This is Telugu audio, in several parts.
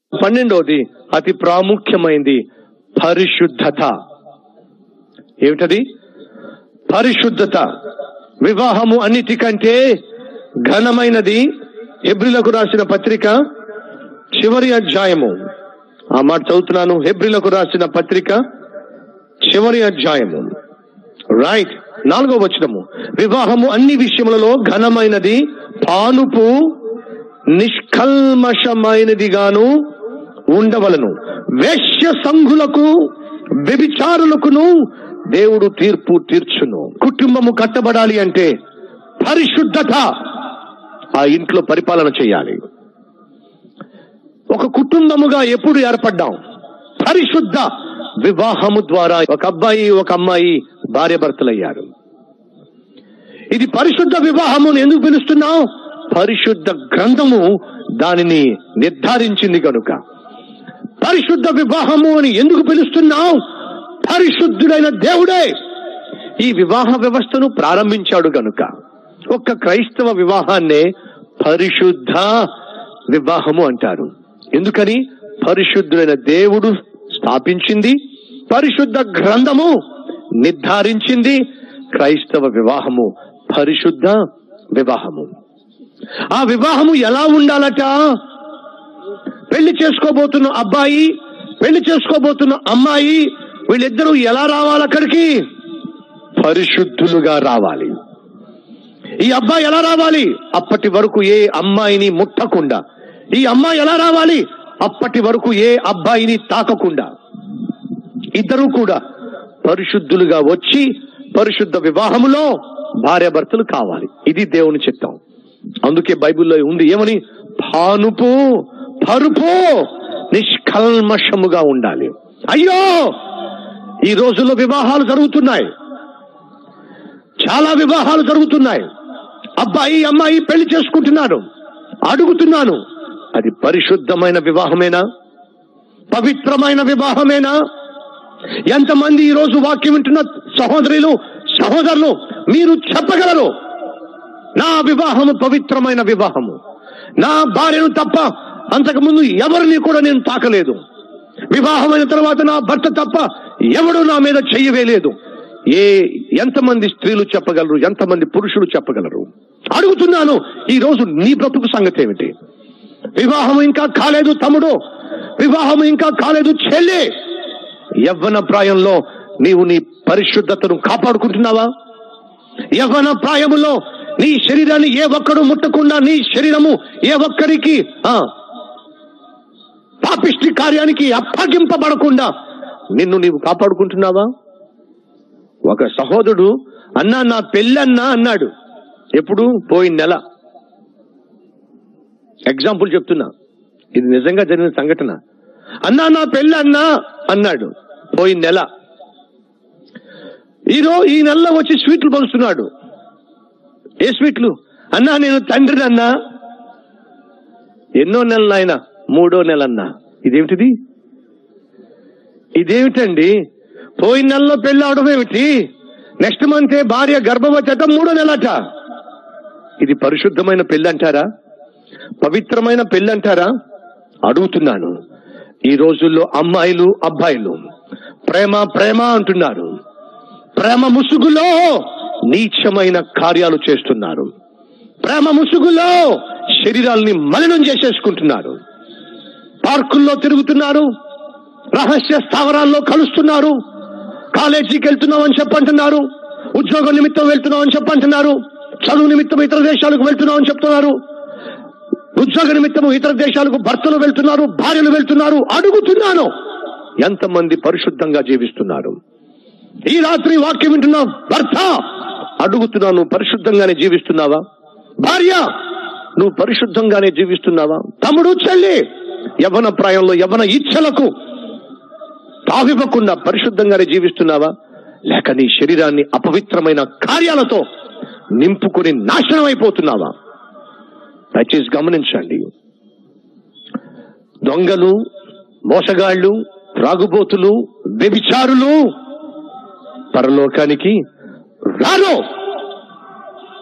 పన్నెండవది అతి ప్రాముఖ్యమైనది పరిశుద్ధత ఏమిటది పరిశుద్ధత వివాహము అన్నిటికంటే ఘనమైనది హెబ్రిలకు రాసిన పత్రిక చివరి అధ్యాయము ఆ మాట చదువుతున్నాను హెబ్రిలకు రాసిన పత్రిక చివరి అధ్యాయము రైట్ నాలుగో వచనము వివాహము అన్ని విషయములలో ఘనమైనది పానుపు నిష్కల్మషమైనదిగాను ఉండవలను వేశ్య సంఘులకు వ్యభిచారులకును దేవుడు తీర్పు తీర్చును కుటుంబము కట్టబడాలి అంటే పరిశుద్ధత ఆ ఇంట్లో పరిపాలన చేయాలి ఒక కుటుంబముగా ఎప్పుడు ఏర్పడ్డాం పరిశుద్ధ వివాహము ద్వారా ఒక అబ్బాయి ఒక అమ్మాయి భార్య భర్తలయ్యారు ఇది పరిశుద్ధ వివాహము అని ఎందుకు పిలుస్తున్నాం పరిశుద్ధ గ్రంథము దానిని నిర్ధారించింది కనుక పరిశుద్ధ వివాహము అని ఎందుకు పిలుస్తున్నాం పరిశుద్ధుడైన దేవుడే ఈ వివాహ వ్యవస్థను ప్రారంభించాడు గనుక ఒక్క క్రైస్తవ వివాహాన్నే పరిశుద్ధ వివాహము అంటారు ఎందుకని పరిశుద్ధుడైన దేవుడు స్థాపించింది పరిశుద్ధ గ్రంథము నిర్ధారించింది క్రైస్తవ వివాహము పరిశుద్ధ వివాహము ఆ వివాహము ఎలా ఉండాలట పెళ్లి చేసుకోబోతున్న అబ్బాయి పెళ్లి చేసుకోబోతున్న అమ్మాయి వీళ్ళిద్దరూ ఎలా రావాలి అక్కడికి పరిశుద్ధులుగా రావాలి ఈ అబ్బాయి ఎలా రావాలి అప్పటి వరకు ఏ అమ్మాయిని ముట్టకుండా ఈ అమ్మాయి ఎలా రావాలి అప్పటి వరకు ఏ అబ్బాయిని తాకకుండా ఇద్దరు కూడా పరిశుద్ధులుగా వచ్చి పరిశుద్ధ వివాహములో భార్యాభర్తలు కావాలి ఇది దేవుని చిత్తం అందుకే బైబిల్లో ఉంది ఏమని పానుపు పరుపు నిష్కల్మషముగా ఉండాలి అయ్యో ఈ రోజుల్లో వివాహాలు జరుగుతున్నాయి చాలా వివాహాలు జరుగుతున్నాయి అబ్బాయి అమ్మాయి పెళ్లి చేసుకుంటున్నారు అడుగుతున్నాను అది పరిశుద్ధమైన వివాహమేనా పవిత్రమైన వివాహమేనా ఎంతమంది ఈ రోజు వాక్యం వింటున్న సహోదరులు సహోదరులు మీరు చెప్పగలరు నా వివాహము పవిత్రమైన వివాహము నా భార్యను తప్ప అంతకుముందు ఎవరిని కూడా నేను తాకలేదు వివాహమైన తర్వాత నా భర్త తప్ప ఎవడు నా మీద చెయ్యవేలేదు ఏ ఎంతమంది స్త్రీలు చెప్పగలరు ఎంతమంది పురుషులు చెప్పగలరు అడుగుతున్నాను ఈ రోజు నీ బ్రతుకు సంగతి ఏమిటి వివాహం ఇంకా కాలేదు తమ్ముడు వివాహం ఇంకా కాలేదు చెల్లి యవ్వన ప్రాయంలో నీవు నీ పరిశుద్ధతను కాపాడుకుంటున్నావా యవ్వన ప్రాయములో నీ శరీరాన్ని ఏ ఒక్కడు ముట్టకుండా నీ శరీరము ఏ ఒక్కరికి ఆ, పాపిష్టి కార్యానికి అప్పగింపబడకుండా నిన్ను నీవు కాపాడుకుంటున్నావా ఒక సహోదరుడు అన్నా నా పెళ్ళన్నా అన్నాడు ఎప్పుడు పోయిన నెల ఎగ్జాంపుల్ చెప్తున్నా ఇది నిజంగా జరిగిన సంఘటన అన్నా నా పెళ్ళి అన్నా అన్నాడు పోయిన నెల ఈరో ఈ నెలలో వచ్చి స్వీట్లు పలుస్తున్నాడు ఏ స్వీట్లు అన్నా నేను తండ్రిని అన్నా ఎన్నో నెలలు ఆయన మూడో నెల అన్నా ఇదేమిటిది ఇదేమిటండి పోయిన నెలలో పెళ్లి అవడం ఏమిటి నెక్స్ట్ మంతే భార్య గర్భవతి మూడో నెలట ఇది పరిశుద్ధమైన పెళ్లి అంటారా పవిత్రమైన పెళ్లి అంటారా అడుగుతున్నాను ఈ రోజుల్లో అమ్మాయిలు అబ్బాయిలు ప్రేమ ప్రేమ అంటున్నారు ప్రేమ ముసుగులో నీచమైన కార్యాలు చేస్తున్నారు ప్రేమ ముసుగులో శరీరాల్ని మలినం చేసేసుకుంటున్నారు పార్కుల్లో తిరుగుతున్నారు రహస్య స్థావరాల్లో కలుస్తున్నారు కాలేజీకి వెళ్తున్నాం అని చెప్పంటున్నారు ఉద్యోగం నిమిత్తం వెళ్తున్నాం అని చెప్పంటున్నారు చదువు నిమిత్తం ఇతర దేశాలకు వెళ్తున్నాం అని చెప్తున్నారు ఉద్యోగ నిమిత్తము ఇతర దేశాలకు భర్తలు వెళ్తున్నారు భార్యలు వెళ్తున్నారు అడుగుతున్నాను ఎంతమంది పరిశుద్ధంగా జీవిస్తున్నారు ఈ రాత్రి వాక్యం వింటున్నా భర్త అడుగుతున్నాను పరిశుద్ధంగానే జీవిస్తున్నావా భార్య నువ్వు పరిశుద్ధంగానే జీవిస్తున్నావా తమ్ముడు చెల్లి యవన ప్రాయంలో యవన ఇచ్ఛలకు తావివ్వకుండా పరిశుద్ధంగానే జీవిస్తున్నావా లేక నీ శరీరాన్ని అపవిత్రమైన కార్యాలతో నింపుకొని నాశనం అయిపోతున్నావా దయచేసి గమనించండి దొంగలు మోసగాళ్ళు త్రాగుబోతులు వ్యభిచారులు పరలోకానికి రాను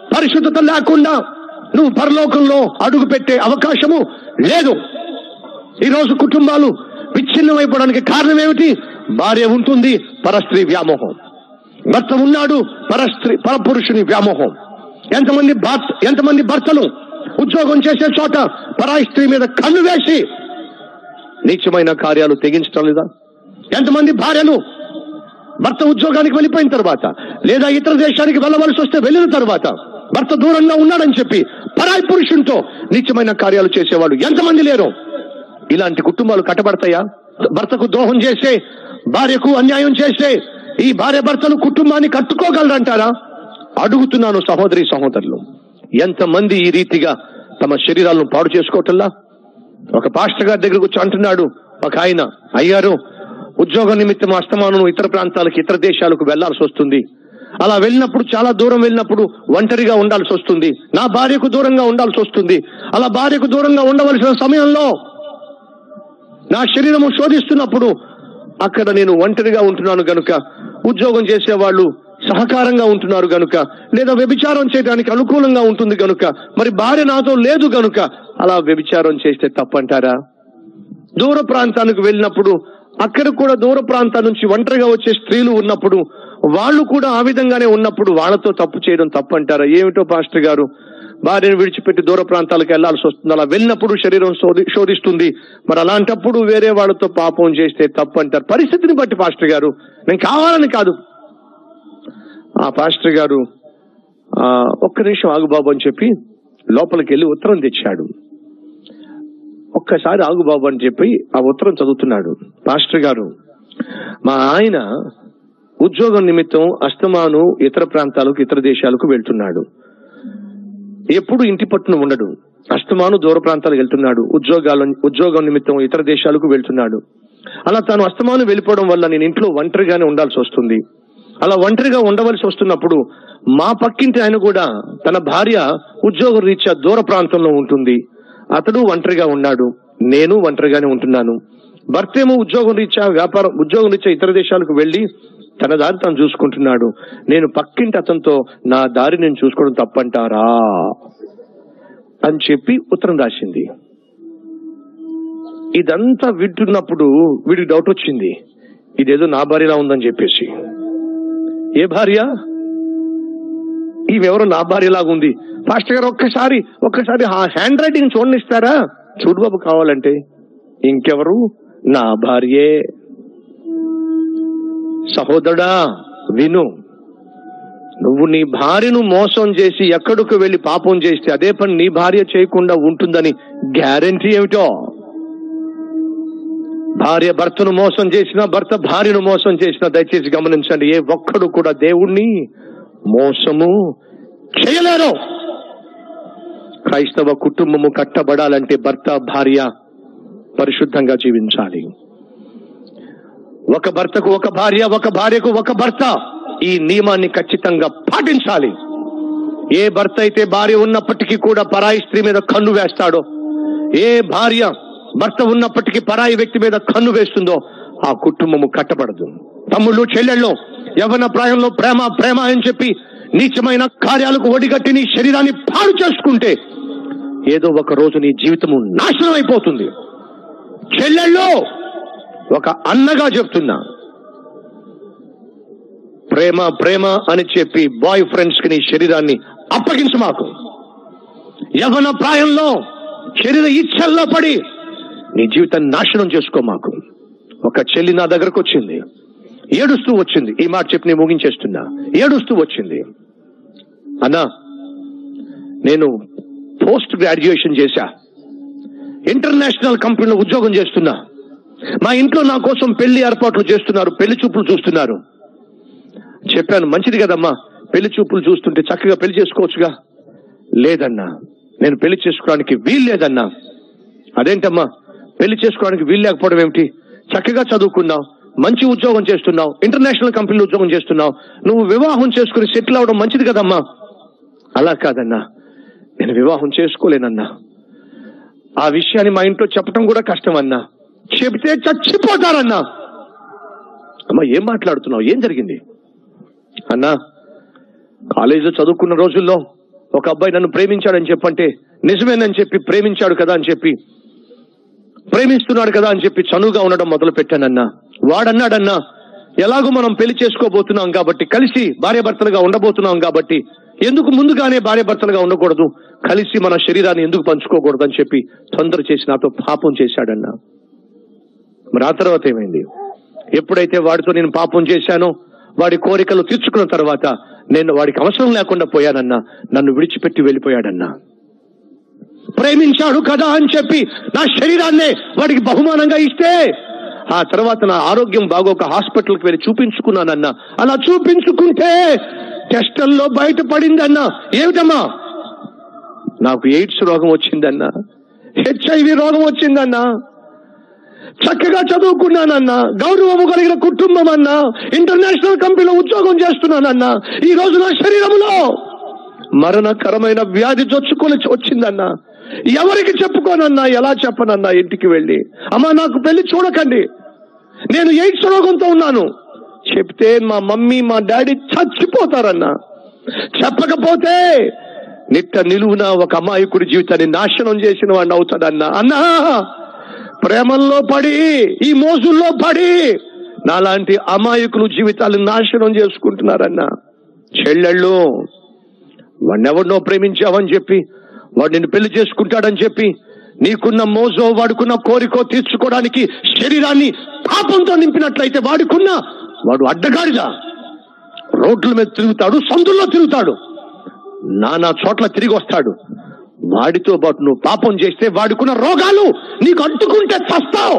పరిశుద్ధత లేకుండా నువ్వు పరలోకంలో అడుగు పెట్టే అవకాశము లేదు ఈ రోజు కుటుంబాలు విచ్ఛిన్నమైపోవడానికి కారణం ఏమిటి భార్య ఉంటుంది పరస్త్రీ వ్యామోహం భర్త ఉన్నాడు పరస్త్రీ పరపురుషుని వ్యామోహం ఎంతమంది భర్త ఎంతమంది భర్తలు ఉద్యోగం చేసే చోట పరాయి స్త్రీ మీద కన్ను వేసి నీచమైన కార్యాలు తెగించడం లేదా ఎంతమంది భార్యలు భర్త ఉద్యోగానికి వెళ్ళిపోయిన తర్వాత లేదా ఇతర దేశానికి వెళ్ళవలసి వస్తే వెళ్ళిన తర్వాత భర్త దూరంగా ఉన్నాడని చెప్పి పరాయి పురుషునితో నీచమైన కార్యాలు చేసేవాడు ఎంతమంది లేరు ఇలాంటి కుటుంబాలు కట్టబడతాయా భర్తకు ద్రోహం చేసే భార్యకు అన్యాయం చేసే ఈ భార్య భర్తలు కుటుంబాన్ని కట్టుకోగలరంటారా అడుగుతున్నాను సహోదరి సహోదరులు ఎంతమంది ఈ రీతిగా తమ శరీరాలను పాడు చేసుకోవటంలా ఒక పాస్టర్ గారి దగ్గరకు వచ్చి అంటున్నాడు ఒక ఆయన అయ్యారు ఉద్యోగ నిమిత్తం అస్తమానం ఇతర ప్రాంతాలకు ఇతర దేశాలకు వెళ్లాల్సి వస్తుంది అలా వెళ్ళినప్పుడు చాలా దూరం వెళ్ళినప్పుడు ఒంటరిగా ఉండాల్సి వస్తుంది నా భార్యకు దూరంగా ఉండాల్సి వస్తుంది అలా భార్యకు దూరంగా ఉండవలసిన సమయంలో నా శరీరము శోధిస్తున్నప్పుడు అక్కడ నేను ఒంటరిగా ఉంటున్నాను గనుక ఉద్యోగం చేసేవాళ్ళు సహకారంగా ఉంటున్నారు గనుక లేదా వ్యభిచారం చేయడానికి అనుకూలంగా ఉంటుంది గనుక మరి భార్య నాతో లేదు గనుక అలా వ్యభిచారం చేస్తే తప్పంటారా దూర ప్రాంతానికి వెళ్ళినప్పుడు అక్కడ కూడా దూర ప్రాంతాల నుంచి ఒంటరిగా వచ్చే స్త్రీలు ఉన్నప్పుడు వాళ్ళు కూడా ఆ విధంగానే ఉన్నప్పుడు వాళ్ళతో తప్పు చేయడం తప్పంటారా ఏమిటో పాస్టర్ గారు భార్యను విడిచిపెట్టి దూర ప్రాంతాలకు వెళ్లాల్సి వస్తుంది అలా వెళ్ళినప్పుడు శరీరం శోధి- శోధిస్తుంది మరి అలాంటప్పుడు వేరే వాళ్ళతో పాపం చేస్తే తప్పు అంటారు పరిస్థితిని బట్టి పాస్టర్ గారు నేను కావాలని కాదు ఆ పాస్టర్ గారు ఆ, ఒక్క నిమిషం ఆగు బాబు అని చెప్పి లోపలికి వెళ్ళి ఉత్తరం తెచ్చాడు ఒక్కసారి ఆగు బాబు అని చెప్పి ఆ ఉత్తరం చదువుతున్నాడు పాస్టర్ గారు మా ఆయన ఉద్యోగం నిమిత్తం అస్తమాను ఇతర ప్రాంతాలకు ఇతర దేశాలకు వెళ్తున్నాడు ఎప్పుడు ఇంటి పట్టున ఉండడు అస్తమాను దూర ప్రాంతాలకు వెళ్తున్నాడు ఉద్యోగాల ఉద్యోగం నిమిత్తం ఇతర దేశాలకు వెళ్తున్నాడు అలా తాను అస్తమాను వెళ్ళిపోవడం వల్ల నేను ఇంట్లో ఒంటరిగానే ఉండాల్సి వస్తుంది అలా ఒంటరిగా ఉండవలసి వస్తున్నప్పుడు మా పక్కింటి ఆయన కూడా తన భార్య ఉద్యోగ రీత్యా దూర ప్రాంతంలో ఉంటుంది అతడు ఒంటరిగా ఉన్నాడు నేను ఒంటరిగానే ఉంటున్నాను భర్త ఏమో ఉద్యోగం రీత్యా వ్యాపారం ఉద్యోగం రీత్యా ఇతర దేశాలకు వెళ్లి తన దారి తాను చూసుకుంటున్నాడు నేను పక్కింటి అతనితో నా దారి నేను చూసుకోవడం తప్పంటారా అని చెప్పి ఉత్తరం రాసింది ఇదంతా వింటున్నప్పుడు వీడికి డౌట్ వచ్చింది ఇదేదో నా భార్యలా ఉందని చెప్పేసి ఏ భార్య ఈమెవరో నా భార్యలాగా ఉంది పాస్టర్ గారు ఒక్కసారి ఒక్కసారి ఆ హ్యాండ్ రైటింగ్ చూడనిస్తారా చూడు బాబు కావాలంటే ఇంకెవరు నా భార్యే సహోదరుడా విను నువ్వు నీ భార్యను మోసం చేసి ఎక్కడికి వెళ్లి పాపం చేస్తే అదే పని నీ భార్య చేయకుండా ఉంటుందని గ్యారంటీ ఏమిటో భార్య భర్తను మోసం చేసిన భర్త భార్యను మోసం చేసిన దయచేసి గమనించండి ఏ ఒక్కడు కూడా దేవుణ్ణి మోసము చేయలేరు క్రైస్తవ కుటుంబము కట్టబడాలంటే భర్త భార్య పరిశుద్ధంగా జీవించాలి ఒక భర్తకు ఒక భార్య ఒక భార్యకు ఒక భర్త ఈ నియమాన్ని ఖచ్చితంగా పాటించాలి ఏ భర్త అయితే భార్య ఉన్నప్పటికీ కూడా పరాయి స్త్రీ మీద కన్ను వేస్తాడో ఏ భార్య భర్త ఉన్నప్పటికీ పరాయి వ్యక్తి మీద కన్ను వేస్తుందో ఆ కుటుంబము కట్టబడదు తమ్ముళ్ళు చెల్లెళ్ళు యవన ప్రాయంలో ప్రేమ ప్రేమ అని చెప్పి నీచమైన కార్యాలకు ఒడిగట్టి నీ శరీరాన్ని పాడు చేసుకుంటే ఏదో ఒక రోజు నీ జీవితము నాశనం అయిపోతుంది చెల్లెళ్ళు ఒక అన్నగా చెప్తున్నా ప్రేమ ప్రేమ అని చెప్పి బాయ్ ఫ్రెండ్స్ కి నీ శరీరాన్ని అప్పగించు మాకు యవన ప్రాయంలో శరీర ఇచ్చల్లో పడి నీ జీవితాన్ని నాశనం చేసుకో మాకు ఒక చెల్లి నా దగ్గరకు వచ్చింది ఏడుస్తూ వచ్చింది ఈ మాట చెప్పి నేను ముగించేస్తున్నా ఏడుస్తూ వచ్చింది అన్నా నేను పోస్ట్ గ్రాడ్యుయేషన్ చేశా ఇంటర్నేషనల్ కంపెనీలో ఉద్యోగం చేస్తున్నా మా ఇంట్లో నా కోసం పెళ్లి ఏర్పాట్లు చేస్తున్నారు పెళ్లి చూపులు చూస్తున్నారు చెప్పాను మంచిది కదమ్మా పెళ్లి చూపులు చూస్తుంటే చక్కగా పెళ్లి చేసుకోవచ్చుగా లేదన్నా నేను పెళ్లి చేసుకోవడానికి వీలు లేదన్నా అదేంటమ్మా పెళ్లి చేసుకోవడానికి వీలు లేకపోవడం ఏమిటి చక్కగా చదువుకున్నావు మంచి ఉద్యోగం చేస్తున్నావు ఇంటర్నేషనల్ కంపెనీలో ఉద్యోగం చేస్తున్నావు నువ్వు వివాహం చేసుకుని సెటిల్ అవడం మంచిది కదమ్మా అలా కాదన్నా నేను వివాహం చేసుకోలేనన్నా ఆ విషయాన్ని మా ఇంట్లో చెప్పడం కూడా కష్టం అన్నా చెబితే చచ్చిపోతారన్నా అమ్మా ఏం మాట్లాడుతున్నావు ఏం జరిగింది అన్నా కాలేజీలో చదువుకున్న రోజుల్లో ఒక అబ్బాయి నన్ను ప్రేమించాడని చెప్పంటే నిజమేనని చెప్పి ప్రేమించాడు కదా అని చెప్పి ప్రేమిస్తున్నాడు కదా అని చెప్పి చనువుగా ఉండడం మొదలు పెట్టానన్నా వాడన్నాడన్నా ఎలాగో మనం పెళ్లి చేసుకోబోతున్నాం కాబట్టి కలిసి భార్యాభర్తలుగా ఉండబోతున్నాం కాబట్టి ఎందుకు ముందుగానే భార్యాభర్తలుగా ఉండకూడదు కలిసి మన శరీరాన్ని ఎందుకు పంచుకోకూడదు అని చెప్పి తొందర చేసి నాతో పాపం చేశాడన్నా మరి ఆ తర్వాత ఏమైంది ఎప్పుడైతే వాడితో నేను పాపం చేశానో వాడి కోరికలు తీర్చుకున్న తర్వాత నేను వాడికి అవసరం లేకుండా పోయానన్నా నన్ను విడిచిపెట్టి వెళ్ళిపోయాడన్నా ప్రేమించాడు కదా అని చెప్పి నా శరీరాన్నే వాడికి బహుమానంగా ఇస్తే ఆ తర్వాత నా ఆరోగ్యం బాగోక హాస్పిటల్కి వెళ్ళి చూపించుకున్నానన్నా అలా చూపించుకుంటే టెస్టల్లో బయటపడిందన్నా ఏమిటమ్మా నాకు ఎయిడ్స్ రోగం వచ్చిందన్నా హెచ్ఐవి రోగం వచ్చిందన్నా చక్కగా చదువుకున్నానన్నా గౌరవము కలిగిన కుటుంబం అన్నా ఇంటర్నేషనల్ కంపెనీలో ఉద్యోగం చేస్తున్నానన్నా ఈ రోజు నా శరీరంలో మరణకరమైన వ్యాధి చొచ్చుకొని వచ్చిందన్నా ఎవరికి చెప్పుకోనన్నా ఎలా చెప్పనన్నా ఇంటికి వెళ్ళి అమ్మా నాకు పెళ్లి చూడకండి నేను ఎయిడ్స్ రోగంతో ఉన్నాను చెప్తే మా మమ్మీ మా డాడీ చచ్చిపోతారన్నా చెప్పకపోతే నిట్ట నిలువున ఒక అమాయకుడి జీవితాన్ని నాశనం చేసిన వాడిని అవుతాడన్నా అన్నా ప్రేమల్లో పడి ఈ మోజుల్లో పడి నాలాంటి అమాయకులు జీవితాలు నాశనం చేసుకుంటున్నారన్నా చెల్లెళ్ళు వాడినెవరినో ప్రేమించావని చెప్పి వాడు నిన్ను పెళ్లి చేసుకుంటాడని చెప్పి నీకున్న మోజో వాడుకున్న కోరికో తీర్చుకోవడానికి శరీరాన్ని పాపంతో నింపినట్లయితే వాడుకున్న వాడు అడ్డగాడిదా రోడ్ల మీద తిరుగుతాడు సందుల్లో తిరుగుతాడు నానా చోట్ల తిరిగి వస్తాడు వాడితో పాటు నువ్వు పాపం చేస్తే వాడుకున్న రోగాలు నీకు అంటుకుంటే చస్తావు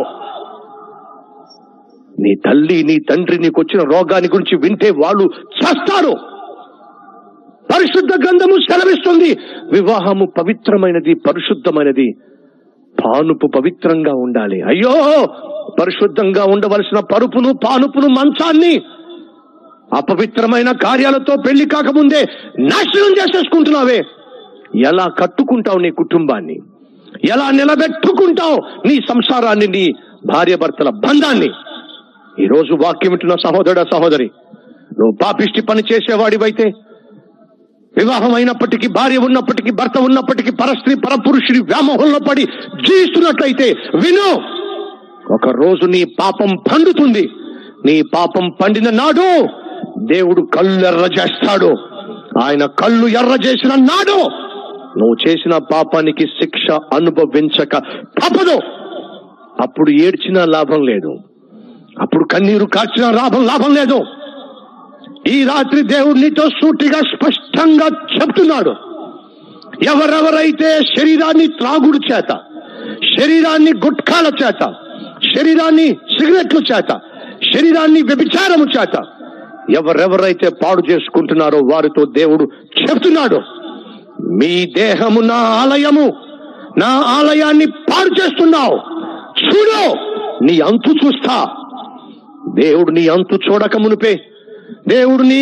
నీ తల్లి నీ తండ్రి నీకు వచ్చిన రోగాన్ని గురించి వింటే వాళ్ళు చస్తారు పరిశుద్ధ గ్రంథము సెలవిస్తుంది వివాహము పవిత్రమైనది పరిశుద్ధమైనది పానుపు పవిత్రంగా ఉండాలి అయ్యో పరిశుద్ధంగా ఉండవలసిన పరుపును పానుపును మంచాన్ని అపవిత్రమైన కార్యాలతో పెళ్లి కాకముందే నాశనం చేసేసుకుంటున్నావే ఎలా కట్టుకుంటావు నీ కుటుంబాన్ని ఎలా నిలబెట్టుకుంటావు నీ సంసారాన్ని నీ భార్యాభర్తల బంధాన్ని ఈ రోజు వాక్యం వింటున్న సహోదరుడ సహోదరి నువ్వు పాపిష్టి పని చేసేవాడివైతే వివాహం అయినప్పటికీ భార్య ఉన్నప్పటికీ భర్త ఉన్నప్పటికీ పరస్త్రీ పరపురుషుడి వ్యామోహంలో పడి జీవిస్తున్నట్లయితే విను ఒక రోజు నీ పాపం పండుతుంది నీ పాపం పండిన నాడు దేవుడు కళ్ళు ఎర్ర చేస్తాడు ఆయన కళ్ళు ఎర్ర చేసిన నాడు నువ్వు చేసిన పాపానికి శిక్ష అనుభవించక తప్పదు అప్పుడు ఏడ్చినా లాభం లేదు అప్పుడు కన్నీరు కార్చినా లాభం లాభం లేదు ఈ రాత్రి దేవుడు నీతో సూటిగా స్పష్టంగా చెప్తున్నాడు ఎవరెవరైతే శరీరాన్ని త్రాగుడు చేత శరీరాన్ని గుట్కాల చేత శరీరాన్ని సిగరెట్ల చేత శరీరాన్ని వ్యభిచారము చేత ఎవరెవరైతే పాడు చేసుకుంటున్నారో వారితో దేవుడు చెప్తున్నాడు మీ దేహము నా ఆలయము నా ఆలయాన్ని పాడు చేస్తున్నావు చూడు నీ అంతు చూస్తా దేవుడు నీ అంతు చూడక మునిపే దేవుడు నీ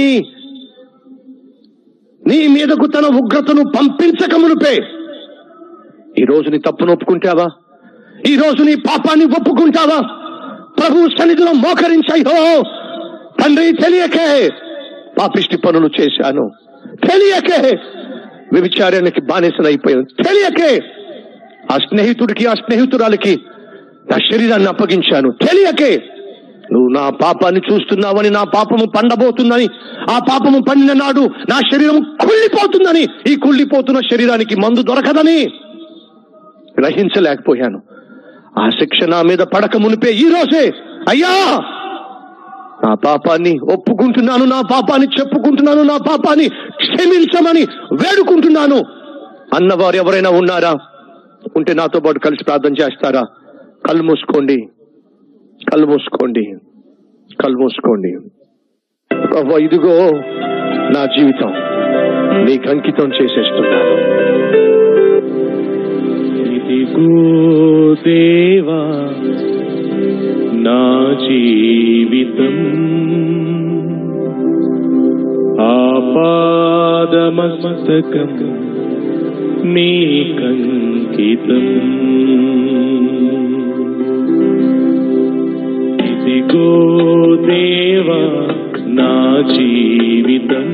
నీ మీదకు తన ఉగ్రతను పంపించక మునిపే ఈ రోజు నీ తప్పును ఒప్పుకుంటావా ఈ రోజు నీ పాపాన్ని ఒప్పుకుంటావా ప్రభు సన్నిధిలో మోకరించాయో తండ్రి తెలియకే పాపిష్టి పనులు చేశాను తెలియకే వ్యభిచారానికి బానిసనైపోయాను తెలియకే ఆ స్నేహితుడికి ఆ స్నేహితురాలకి నా శరీరాన్ని అప్పగించాను తెలియకే నువ్వు నా పాపాన్ని చూస్తున్నావని నా పాపము పండబోతుందని ఆ పాపము పండిన నాడు నా శరీరం కుళ్ళిపోతుందని ఈ కుళ్ళిపోతున్న శరీరానికి మందు దొరకదని గ్రహించలేకపోయాను ఆ శిక్ష నా మీద పడక మునిపే ఈ రోజే అయ్యా నా పాపాన్ని ఒప్పుకుంటున్నాను నా పాపాన్ని చెప్పుకుంటున్నాను నా పాపాన్ని క్షమించమని వేడుకుంటున్నాను అన్నవారు ఎవరైనా ఉన్నారా ఉంటే నాతో పాటు కలిసి ప్రార్థన చేస్తారా కళ్ళు మూసుకోండి కళ్ళు మూసుకోండి కళ్ళు మూసుకోండి ప్రభు ఇదిగో నా జీవితం నీకు అంకితం చేసేస్తున్నాను ఇదిగో దేవా నా జీవితం ఆపాదమస్తకం నీకంకితం ఇదిగో దేవా నా జీవితం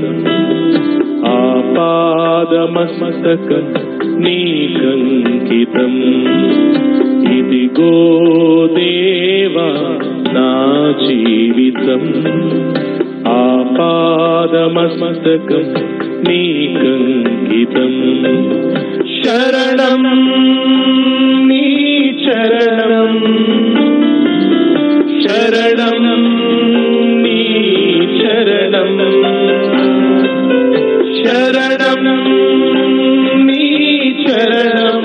ఆపాదమస్తకం నీకంకితం ఇది ఇదిగో దేవా నా జీవితం ఆపాదమస్తకం నీకంకితం శరణం నీ చరణం శరణం నీ చరణం శరణం నీ చరణం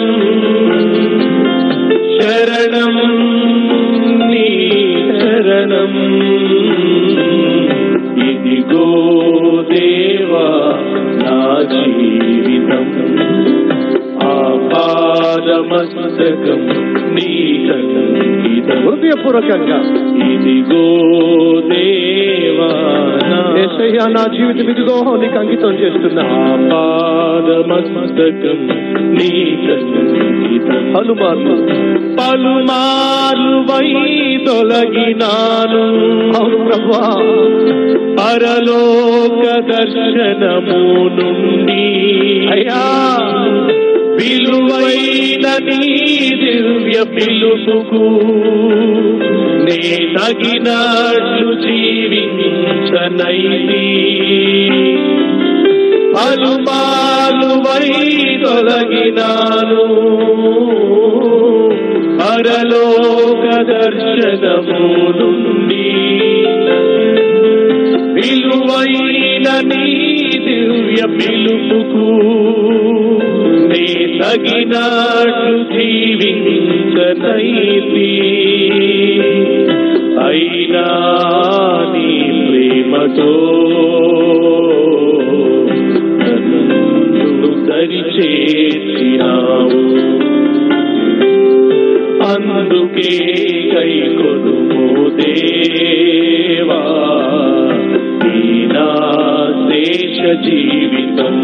శరణం నీ శరణం ఇదిగో దేవా నా జీవితం ఆపాదమస్తకం నీ సంగీతం హృదయపూర్వకంగా ఇదిగో దేవా నా ఏసయ్యా నా జీవితం ఇదిగో నీకు అంకితం చేస్తున్నా పాదమస్తకం నీ సంగీతం పలుమార్లు పలుమార్లు వై తొలగినాను అవును ప్రభా పరలోక దర్శనము నుండి అయ్యా విలువైన నీ దివ్య పిలుపుకు నే తగినట్లు జీవించనైతి పలుమాలు వై తొలగినాను పరలోక దర్శనము నుండి విలువైన నీ దివ్య పిలుపుకు నే తగినట్లు జీవించనైతి అయినా నీ ప్రేమతో నన్ను దరిచేసినావు అందుకే కై కొనుము దేవా ఈ నా శేష జీవితం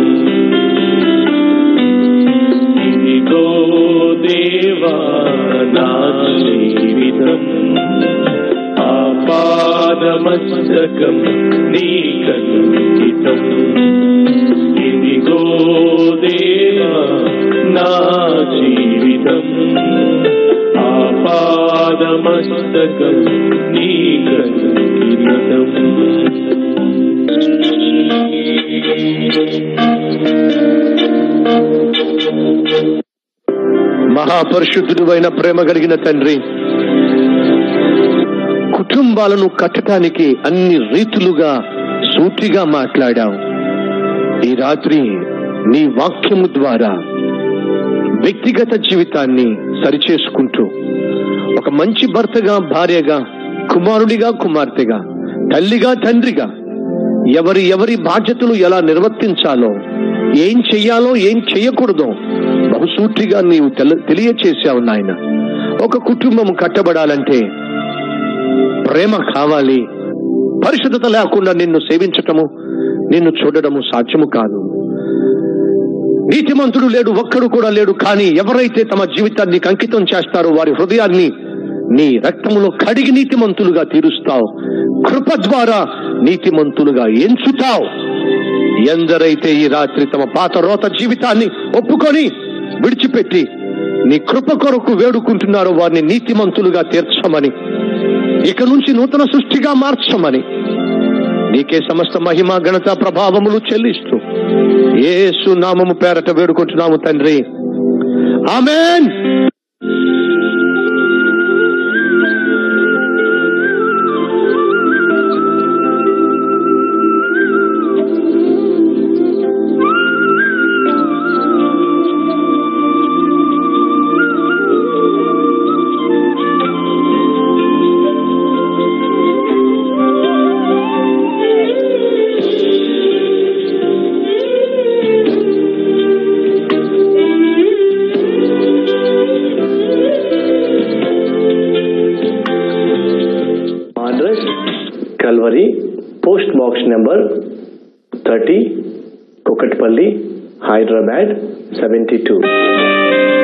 ఇదిగో దేవా నా జీవితం ఆపాదమస్తకం నీ కంకితం ఇదిగో దేవా నా జీవితం ఆపాదమస్తకం నీ కంకితం మహాపరిశుద్ధుడు అయిన ప్రేమ కలిగిన తండ్రి కుటుంబాలను కట్టడానికి అన్ని రీతులుగా సూటిగా మాట్లాడావు ఈ రాత్రి నీ వాక్యము ద్వారా వ్యక్తిగత జీవితాన్ని సరిచేసుకుంటూ ఒక మంచి భర్తగా భార్యగా కుమారుడిగా కుమార్తెగా తల్లిగా తండ్రిగా ఎవరి ఎవరి బాధ్యతలు ఎలా నిర్వర్తించాలో ఏం చెయ్యాలో ఏం చెయ్యకూడదో బహుసూటిగా నీవు తెల తెలియచేసావు నాయన ఒక కుటుంబం కట్టబడాలంటే ప్రేమ కావాలి పరిశుద్ధత లేకుండా నిన్ను సేవించటము నిన్ను చూడడము సాధ్యము కాదు నీతిమంతుడు లేడు ఒక్కడు కూడా లేడు కానీ ఎవరైతే తమ జీవితాన్ని నీకు అంకితం చేస్తారో వారి హృదయాన్ని నీ రక్తములో కడిగి నీతిమంతులుగా తీరుస్తావు కృప ద్వారా నీతిమంతులుగా ఎంచుతావు ఎందరైతే ఈ రాత్రి తమ పాత రోత జీవితాన్ని ఒప్పుకొని విడిచిపెట్టి నీ కృప కొరకు వేడుకుంటున్నారో వారిని నీతిమంతులుగా తీర్చమని ఇక నుంచి నూతన సృష్టిగా మార్చమని నీకే సమస్త మహిమ ఘనత ప్రభావములు చెల్లిస్తూ యేసు నామము పేరట వేడుకుంటున్నాము తండ్రి amen address Calvary, post box number 30, Kokatpalli, Hyderabad 72.